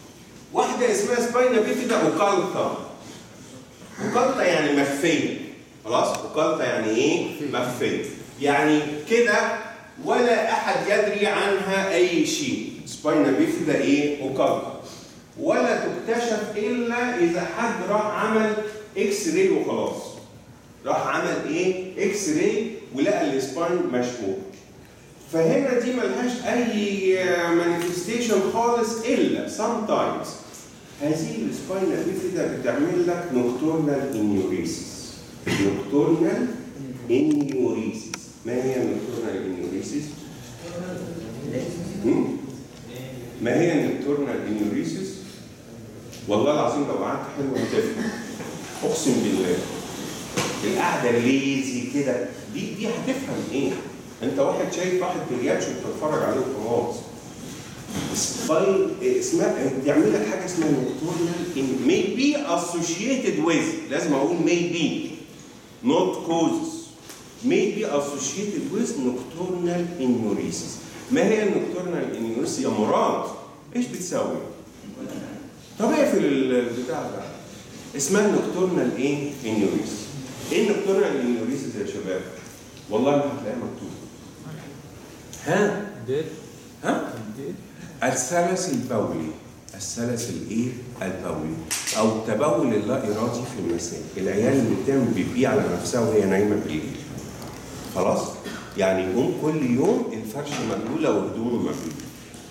واحدة اسمها سباينا بيفيدا اوكالتا اوكالتا يعني مخفية خلاص اوكالتا يعني ايه مخفيه يعني كده ولا احد يدري عنها اي شيء سباينا بيفيدا ايه اوكالتا ولا تكتشف الا اذا حد راح عمل اكس راي وخلاص راح عمل ايه اكس راي ولقى السباين مشهور فهنا دي ملهاش اي مانيفستيشن خالص الا sometimes هذه السباينا بيفيدا بتعمل لك نوكتورنال انيوريسيس نوكتورنال انيوريسيس ما هي نوكتورنال انيوريسيس؟ ما هي النوكتورنال انيوريسيس؟ والله العظيم لو قعدت حلو هتفهم اقسم بالله القعده الليزي كده دي دي هتفهم ايه؟ انت واحد شايف واحد بلياتشو بتتفرج عليه وخلاص سباين اسمها بيعمل لك حاجه اسمها نوكتورنال may be associated with لازم اقول may be not causes may be associated with nocturnal enuresis ما هي النوكتورنال انيوريسيس يا مراد؟ ايش بتسوي؟ طب اقفل البتاع ده اسمها نوكتورنال ايه؟ انيوريسيس ايه النوكتورنال انيوريسيس يا شباب؟ والله ما هتلاقيها مكتوبه ها؟ ديل ها؟ ديل السلس البولي السلس الايه؟ البولي او التبول اللا ارادي في المساء العيال اللي بتعمل بيبي على نفسها وهي نايمه بالليل خلاص؟ يعني يقوم كل يوم الفرشه مبلوله وهدومه مبلوله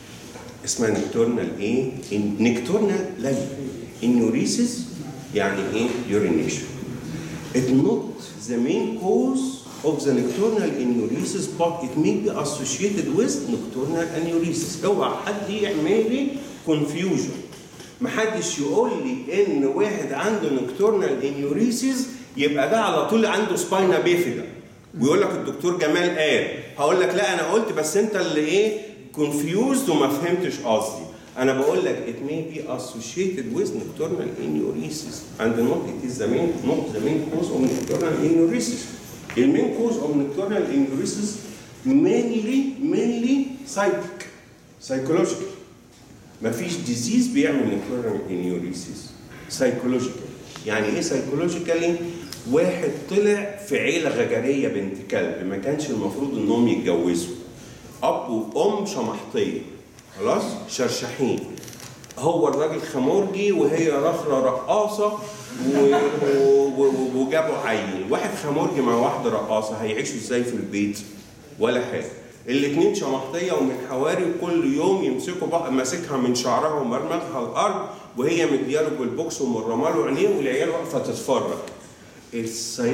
اسمها نكتورنال ايه؟ نكتورنال لا انيوريسيس يعني ايه؟ يورينيشن It's not the main cause of the nocturnal enuresis but it may be associated with nocturnal enuresis اوعى حد يعمل لي confusion محدش يقول لي ان واحد عنده nocturnal enuresis يبقى ده على طول عنده سباينا بيفيدا ويقول لك الدكتور جمال قال هقول لك لا انا قلت بس انت اللي ايه confused وما فهمتش قصدي انا بقول لك it may be associated with nocturnal enuresis and not it is the main not the main cause of nocturnal enuresis the main cause of nocturnal enuresis mainly mainly psychic psychological مفيش disease بيعمل nocturnal enuresis psychological يعني ايه psychologically واحد طلع في عيله غجريه بنت كلب ما كانش المفروض انهم يتجوزوا اب وام شمحطيه خلاص شرشحين هو الراجل خمورجي وهي رخرة رقاصة و... و... و... وجابوا عيل واحد خمورجي مع واحدة رقاصة هيعيشوا ازاي في البيت ولا حاجة الاتنين شمحطية ومن حواري وكل يوم يمسكوا بقى ماسكها من شعرها ومرمغها الأرض وهي مدياله بالبوكس ومرمى له عينيه والعيال واقفة تتفرج السي...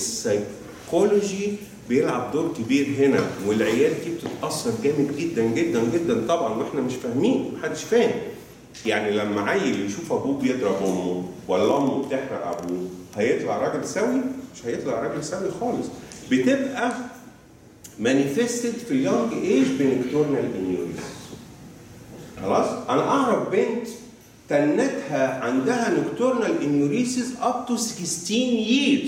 السيكولوجي بيلعب دور كبير هنا والعيال دي بتتاثر جامد جدا جدا جدا طبعا واحنا مش فاهمين محدش فاهم يعني لما عيل يشوف ابوه بيضرب امه ولا امه بتحرق ابوه هيطلع راجل سوي مش هيطلع راجل سوي خالص بتبقى مانيفستد في اليونج ايج بنكتورنال انيوريس خلاص انا اعرف بنت تنتها عندها نكتورنال انيوريسيس اب تو 16 years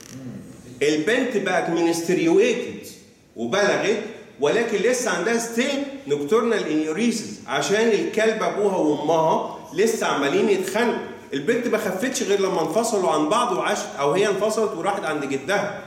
البنت بقت منستريويتد وبلغت ولكن لسه عندها ستيل نكتورنال انيوريسيس عشان الكلب ابوها وامها لسه عمالين يتخانقوا البنت ما خفتش غير لما انفصلوا عن بعض وعاشت او هي انفصلت وراحت عند جدها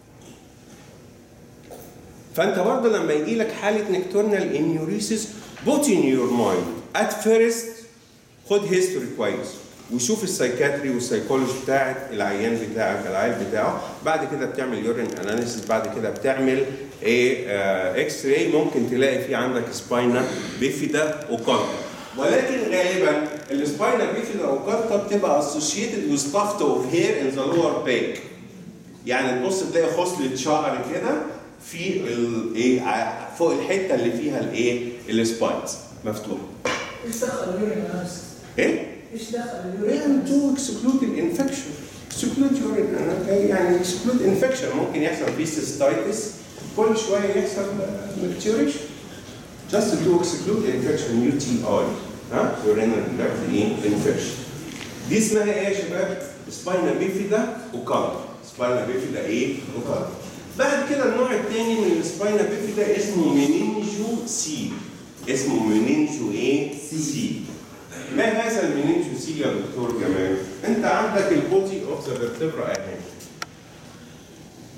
فانت برضه لما يجي لك حاله نكتورنال انيوريسيس بوت ان يور مايند ات فيرست خد هيستوري كويس وشوف السايكاتري والسايكولوجي بتاعت العيان بتاعك العيل بتاعه بعد كده بتعمل يورين اناليسيس بعد كده بتعمل ايه آه اكس راي ممكن تلاقي في عندك سباينا بيفيدا اوكارتا ولكن غالبا السباينا بيفيدا اوكارتا بتبقى اسوشيتد with tuft of hair in the lower back يعني تبص تلاقي خصلة شعر كده في الايه فوق الحته اللي فيها الايه السباينز مفتوحه ايش دخل اليورين اناليسيس؟ ايه ايش دخل اليورين؟ يعني تو اكسكلود الانفكشن اكسكلود يورين يعني اكسكلود انفكشن ممكن يحصل فيه سيستايتس كل شويه يحصل ماتيوريشن just to exclude infection UTI ها urinary tract ايه infection دي اسمها ايه يا شباب؟ سباينا بيفيدا وكارد سباينا بيفيدا ايه؟ وكارد بعد كده النوع الثاني من السباينا بيفيدا اسمه مينينجو سي اسمه مينينجو ايه؟ سي ما هذا المينينجو سي يا دكتور جمال؟ انت عندك البودي اوف ذا فيرتبرا اهي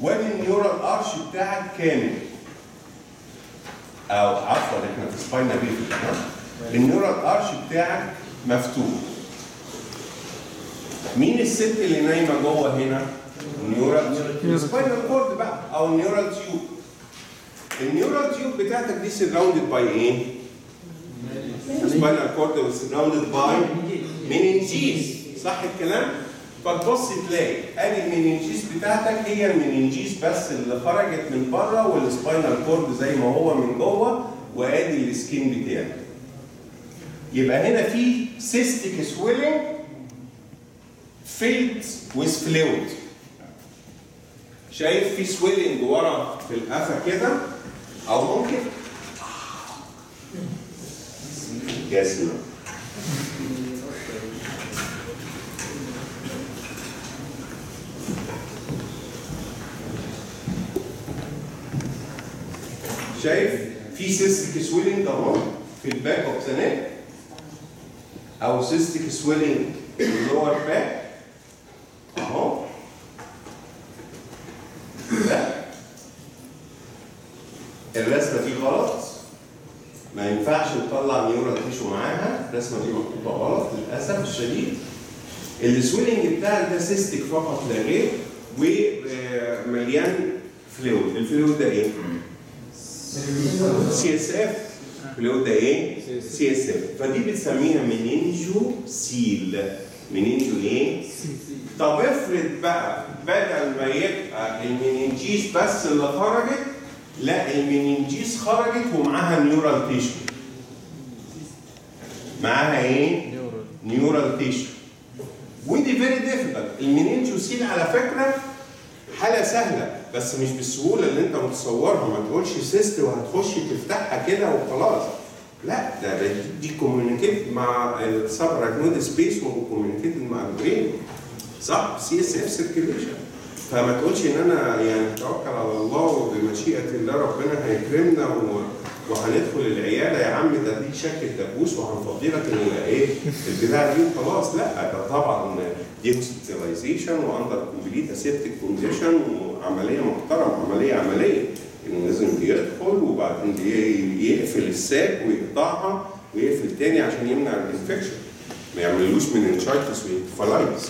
وادي النيورال ارش بتاعك كامل او عفوا احنا في سباينا بيفيدا ها؟ النيورال ارش بتاعك مفتوح مين الست اللي نايمه جوه هنا؟ النيورال السباينال كورد بقى او النيورال تيوب النيورال تيوب بتاعتك دي سراوندد باي ايه؟ السباينال كورد سراوندد باي مننجيز صح الكلام؟ فتبص تلاقي ادي المننجيز بتاعتك هي المننجيز بس اللي خرجت من بره والسباينال كورد زي ما هو من جوه وادي السكين بتاعك يبقى هنا في سيستيك سويلنج فيلد ويز فلويد شايف في سويلنج ورا في القفا كده او ممكن يا سلام شايف في سيستيك سويلنج اهو في الباك اوف ذا نيك او سيستيك سويلنج في اللور باك اهو ده الرسمه دي غلط ما ينفعش نطلع نيورال تيشو معاها الرسمه دي محطوطه غلط للاسف الشديد السويلنج بتاعك ده سيستيك فقط لا غير ومليان فلويد الفلويد ده ايه؟ سي اس اف فلويد ده ايه؟ سي اس اف فدي بتسميها منينجو سيل منينجو ايه؟ طب افرض بقى بدل ما يبقى المننجيز بس اللي خرجت لا المننجيز خرجت ومعاها نيورال تيشو معاها ايه؟ نيورال نيورال تيشو ودي فيري ديفيكالت المننجوسيل على فكره حاله سهله بس مش بالسهوله اللي انت متصورها ما تقولش سيست وهتخش تفتحها كده وخلاص لا ده ده دي كوميونيكيت مع السبراكنود سبيس وكوميونيكيت مع البرين صح سي اس اف سيركيليشن فما تقولش ان انا يعني توكل على الله وبمشيئه الله ربنا هيكرمنا و... وهندخل العياده يا عم ده دي شكل دبوس وهنفضي لك ال- ايه البتاع دي وخلاص لا ده طبعا دي هوسبيتاليزيشن واندر كومبليت اسيبتيك كونديشن وعمليه محترمه عمليه عمليه انه لازم يدخل وبعدين ي- يقفل الساك ويقطعها ويقفل تاني عشان يمنع الانفكشن ما يعملوش من انشايتس وفلايتس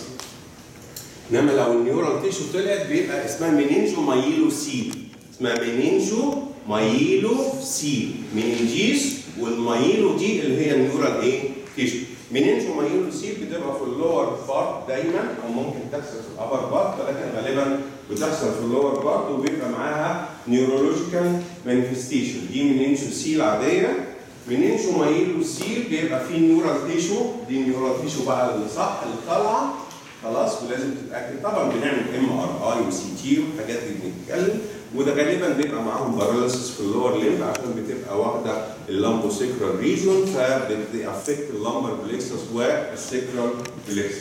انما لو النيورال تيشو طلعت بيبقى اسمها منينجو مايلو سيل اسمها منينجو مايلو سيل مننجيس والمايلو دي اللي هي النيورال ايه تيشو منينجو مايلو سيل بتبقى في اللور بارت دايما او ممكن تحصل في الابر بارت ولكن غالبا بتحصل في اللور بارت وبيبقى معاها نيورولوجيكال مانيفستيشن دي منينجو سيل عاديه منينجو مايلو سيل بيبقى فيه نيورال تيشو دي نيورال تيشو بقى اللي صح اللي طالعه خلاص ولازم تتاكد طبعا بنعمل ام ار اي وسي تي والحاجات دي بنتكلم وده غالبا بيبقى معاهم باراليسيس في اللور ليمب عشان بتبقى واخده اللامبو سيكرال ريجون فبتافكت اللامبر بليكسس والسيكرال بليكسس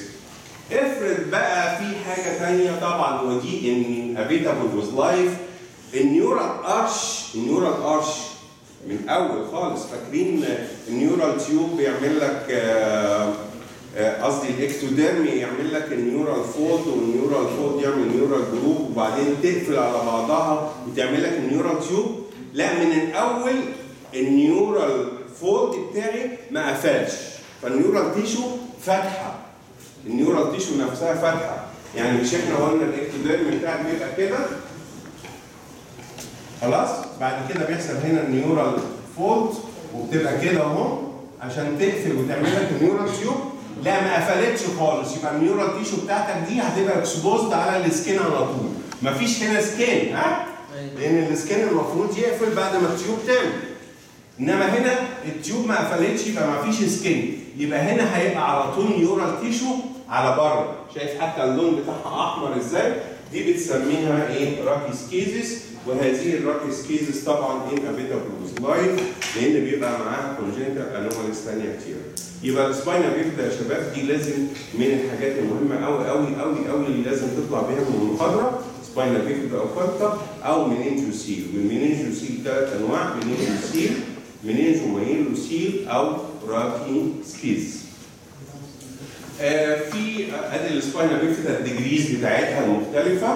افرض بقى في حاجه ثانيه طبعا ودي ان افيتابل ويز لايف النيورال ارش النيورال ارش من اول خالص فاكرين النيورال تيوب بيعمل لك آه، آه، قصدي الاكتوديرمي يعمل لك النيورال فولد والنيورال فولد يعمل نيورال جروب وبعدين تقفل على بعضها وتعمل لك النيورال تيوب لا من الاول النيورال فولد بتاعي ما قفلش فالنيورال تيشو فاتحه النيورال تيشو نفسها فاتحه يعني مش احنا قلنا الاكتوديرمي بتاعك بيبقى كده خلاص بعد كده بيحصل هنا النيورال فولد وبتبقى كده اهو عشان تقفل وتعمل لك النيورال تيوب لا ما قفلتش خالص يبقى النيورال تيشو بتاعتك دي هتبقى اكسبوزد على السكين على طول مفيش هنا سكين ها لان السكين المفروض يقفل بعد ما التيوب تعمل انما هنا التيوب ما قفلتش يبقى ما فيش سكين يبقى هنا هيبقى على طول نيورال تيشو على بره شايف حتى اللون بتاعها احمر ازاي دي بتسميها ايه راكي سكيزس وهذه الراكي سكيزس طبعا ان افيتابل لايف لان بيبقى معاها كونجنتال انوماليز ثانيه كتير يبقى السباينا بيبدا يا شباب دي لازم من الحاجات المهمه قوي قوي قوي قوي اللي لازم تطلع بيها من المحاضره سباينا بيبدا او فلتا او منينجوسيل والمنينجوسيل ثلاث انواع منينجوسيل منينجو مايلوسيل او راكي سكيز آه، في ادي السباينا بيفتا الديجريز بتاعتها المختلفه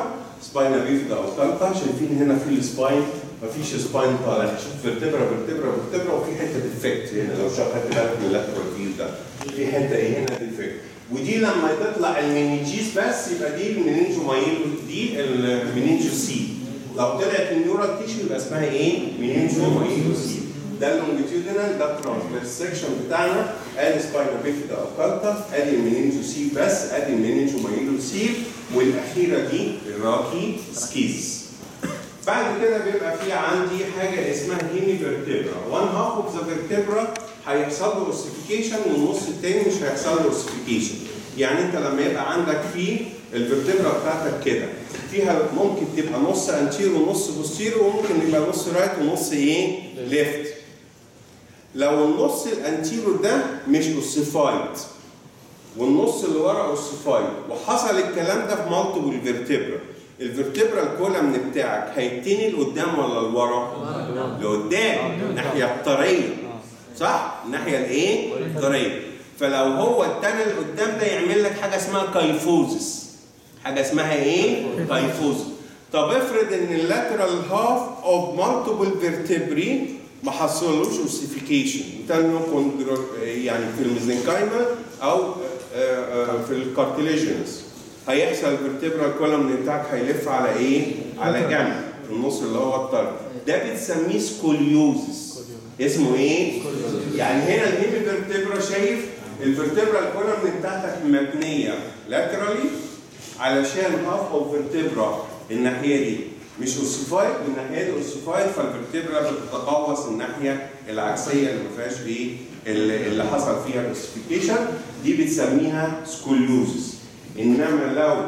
سباينا بيفدا او كالتا شايفين هنا في السباين مفيش سباين طالع شوف فيرتبرا فيرتبرا فيرتبرا وفي حته ديفكت هنا لو شاف خدت بالك من اللاترال فيو ده في حته ايه هنا ديفكت ودي لما تطلع المنينجيز بس يبقى دي المنينجو مايلو دي المنينجو سي لو طلعت النيورال تيشو يبقى اسمها ايه؟ منينجو مايلو سي ده اللونجيتيودينال ده الترانسفيرس سيكشن بتاعنا ادي سباينا بيفيدا او كالتا ادي المنينجو سي بس ادي المنينجو مايلو سي والاخيره دي الراكي سكيز بعد كده بيبقى في عندي حاجه اسمها هيمي فيرتبرا وان هاف اوف ذا فيرتبرا هيحصل له اوسيفيكيشن والنص التاني مش هيحصل له اوسيفيكيشن يعني انت لما يبقى عندك في الفيرتبرا بتاعتك كده فيها ممكن تبقى نص انتير ونص بوستير وممكن يبقى نص رايت ونص ايه ليفت لو النص الانتيرو ده مش اوسيفايد والنص اللي ورا اوسيفايد وحصل الكلام ده في مالتيبل فيرتبرا الفيرتبرا الكولمن بتاعك هيتني لقدام ولا لورا؟ لقدام الناحيه الطريه صح؟ الناحيه الايه؟ الطريه فلو هو التاني لقدام ده يعمل لك حاجه اسمها كايفوزس حاجه اسمها ايه؟ كايفوزس طب افرض ان اللاترال هاف اوف مالتيبل فيرتبري ما حصلوش اوسيفيكيشن يعني في الميزنكايما او آه، آه، في الكارتليجنز هيحصل الفرتبرال كولوم بتاعك هيلف على ايه؟ على جنب في النص اللي هو الطرف ده بنسميه سكوليوزس اسمه ايه؟ يعني هنا الهيمي فيرتبرا شايف الفرتبرال كولوم بتاعتك مبنيه لاترالي علشان هاف اوف فيرتبرا الناحيه دي مش اوسيفايد والناحيه دي اوسيفايد فالفرتبرا بتتقوس الناحيه العكسيه اللي ما فيهاش ايه اللي اللي حصل فيها الاوسيفيكيشن دي بتسميها سكوليوزس انما لو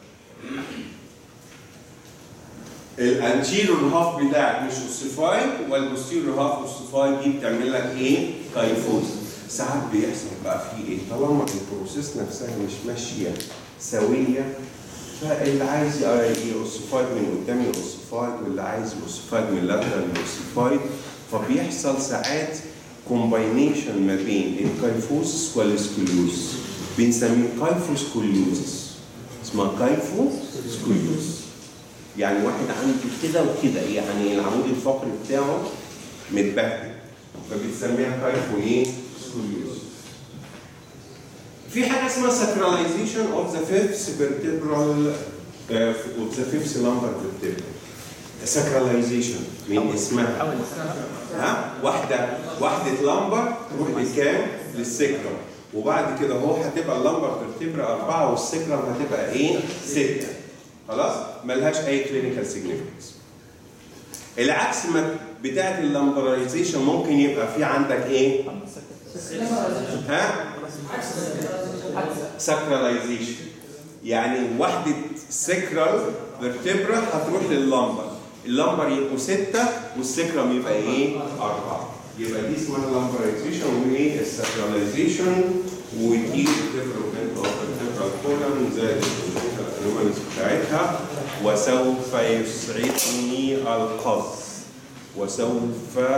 الانتيريور هاف بتاعك مش اوسيفايد والبوستيريور هاف اوسيفايد دي بتعمل لك ايه؟ كايفوز ساعات بيحصل بقى في ايه؟ طالما البروسيس نفسها مش ماشيه سويه فاللي عايز يوسيفايد من قدام يوسيفايد واللي عايز يوسيفايد من اللاترال يوسيفايد فبيحصل ساعات كومباينيشن ما بين الكايفوسس والسكوليوزس بنسميه كايفوسكوليوزس اسمها كايفوسكوليوزس يعني واحد عنده كده وكده يعني العمود الفقري بتاعه متبهدل فبتسميها كايفو ايه؟ سكوليوزس في حاجه اسمها sacralization of the fifth vertebral uh, of the fifth lumbar vertebra sacralization من اسمها ها واحده واحده لمبر تروح بكام للسكرم وبعد كده هو هتبقى اللمبر فيرتبرا أربعة والسكرم هتبقى إيه؟ ستة. خلاص؟ ملهاش أي كلينيكال سيجنيفيكانس. العكس ما بتاعت اللمبرايزيشن ممكن يبقى في عندك إيه؟ ها؟ ساكراليزيشن. يعني وحدة سكرال فيرتبرا هتروح لللمبر. اللمبر يبقوا ستة والسكرم يبقى إيه؟ أربعة. يبقى دي اسمها اللامبرايزيشن وايه الساكراليزيشن ودي الديفلوبمنت اوف الديفرال كولم زائد الانوماليز بتاعتها وسوف يسعدني الحظ وسوف